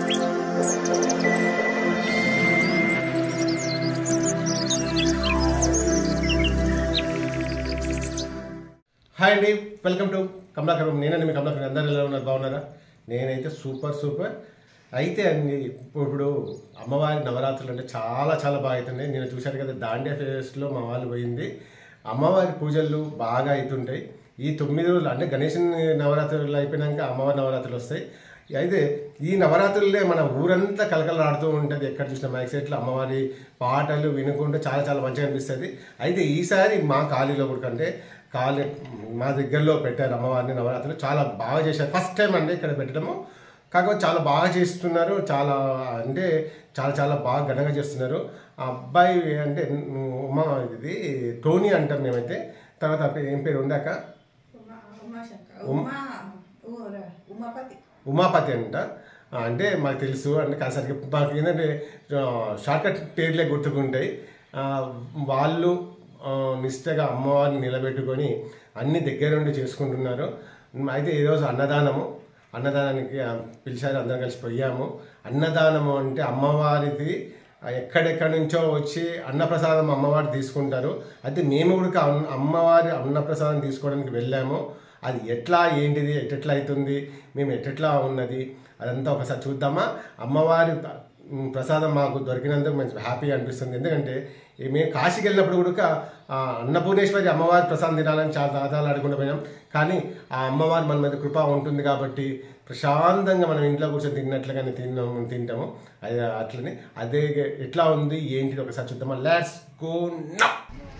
hi అండి welcome to Kamalakar నేనండి మీ కమలాకర్ అందరూ ఎలా ఉన్నారు బాగున్నారా నేనైతే సూపర్ సూపర్ అయితే అండి ఇప్పుడు అమ్మవారి నవరాత్రులు అంటే చాలా చాలా బాగా అవుతున్నాయి నేను చూశాను కదా దాండియా ఫెస్ట్లో మా వాళ్ళు పోయింది అమ్మవారి పూజలు బాగా అవుతుంటాయి ఈ తొమ్మిది రోజులు అంటే గణేష్ నవరాత్రులు అయిపోయినాక అమ్మవారి నవరాత్రులు వస్తాయి అయితే ఈ నవరాత్రులే మన ఊరంతా కలకలాడుతూ ఉంటుంది ఎక్కడ చూసిన మైక్ సెట్లు అమ్మవారి పాటలు వినుకుంటూ చాలా చాలా మంచిగా అనిపిస్తుంది అయితే ఈసారి మా కాలనీలో కూడా అంటే కాలనీ మా దగ్గరలో పెట్టారు అమ్మవారిని నవరాత్రులు చాలా బాగా చేశారు ఫస్ట్ టైం అండి ఇక్కడ పెట్టడము కాకపోతే చాలా బాగా చేస్తున్నారు చాలా అంటే చాలా చాలా బాగా ఘనంగా చేస్తున్నారు ఆ అబ్బాయి అంటే ఉమా ఇది టోనీ అంటాం మేమైతే తర్వాత ఆ పేరు- ఏం పేరు ఉందాక ఉమా ఉమాశంకర్ ఉమా ఊర- ఉమాపతి ఉమాపతి అంట ఆ, అంటే మాకు తెలుసు అంటే కాసరికి మాకు ఏంటంటే షార్ట్ కట్ పేర్లే గుర్తుకుంటాయి ఆ, వాళ్ళు ఆ, నిష్టగా అమ్మవారిని నిలబెట్టుకొని అన్ని దగ్గరుండి చేసుకుంటున్నారు అయితే ఈరోజు అన్నదానము అన్నదానానికి ఆ, పిలిచారు అందరం కలిసి పోయాము అన్నదానము అంటే అమ్మవారిది ఆ, ఎక్కడెక్కడి నుంచో వచ్చి అన్నప్రసాదం అమ్మవారు తీసుకుంటారు అయితే మేము కూడా అన్న- అమ్మవారి అన్నప్రసాదం తీసుకోవడానికి వెళ్ళాము అది ఎట్లా ఏంటిది ఎట్లా అవుతుంది మేము ఎట్లా ఉన్నది అదంతా ఒకసారి చూద్దామా అమ్మవారి ప- ఉమ్, ప్రసాదం మాకు దొరికినందుకు మంచి హ్యాపీగా అనిపిస్తుంది ఎందుకంటే ఈ మేము కాశీకి వెళ్ళినప్పుడు కూడా ఆ అన్నపూర్ణేశ్వరి అమ్మవారి ప్రసాదం తినాలని చాలా దాదాలు అడుగుంటూ పోయినాం కానీ ఆ అమ్మవారి మన మీద కృప ఉంటుంది కాబట్టి ప్రశాంతంగా మనం ఇంట్లో కూర్చొని తిన్నట్లుగానే తిన్నాము తింటాము అది అట్లనే అదే ఎట్లా ఉంది ఏంటిది ఒకసారి చూద్దామా లెట్స్ గో నౌ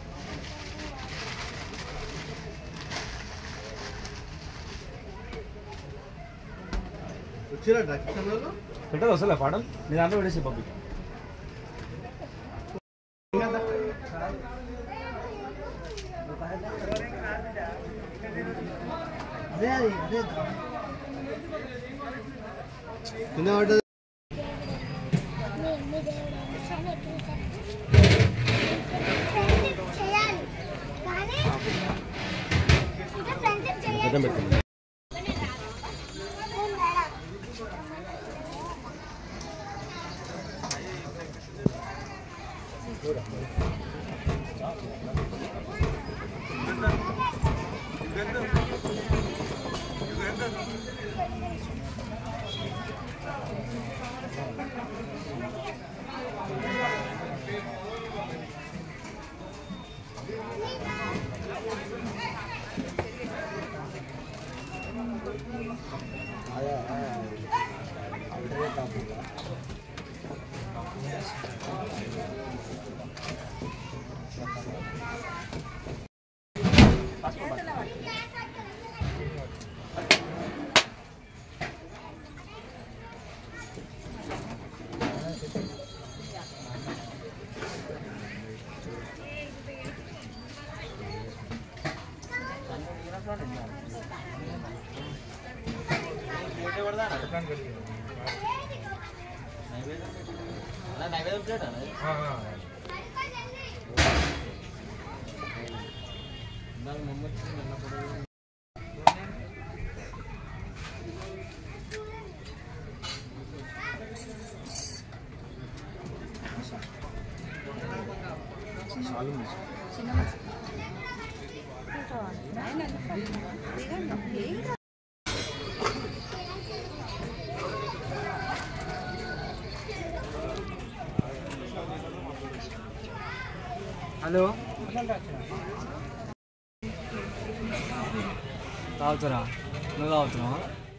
పెట్టదు వస్తలే పాటలు నీ దాంట్లో పెట్టేసి పంపి చేయాలి కానీ ఇంకా ఫ్రెండ్షిప్ చేయాలి హలో తాగుతారా నువ్వు తాగుతున్నావా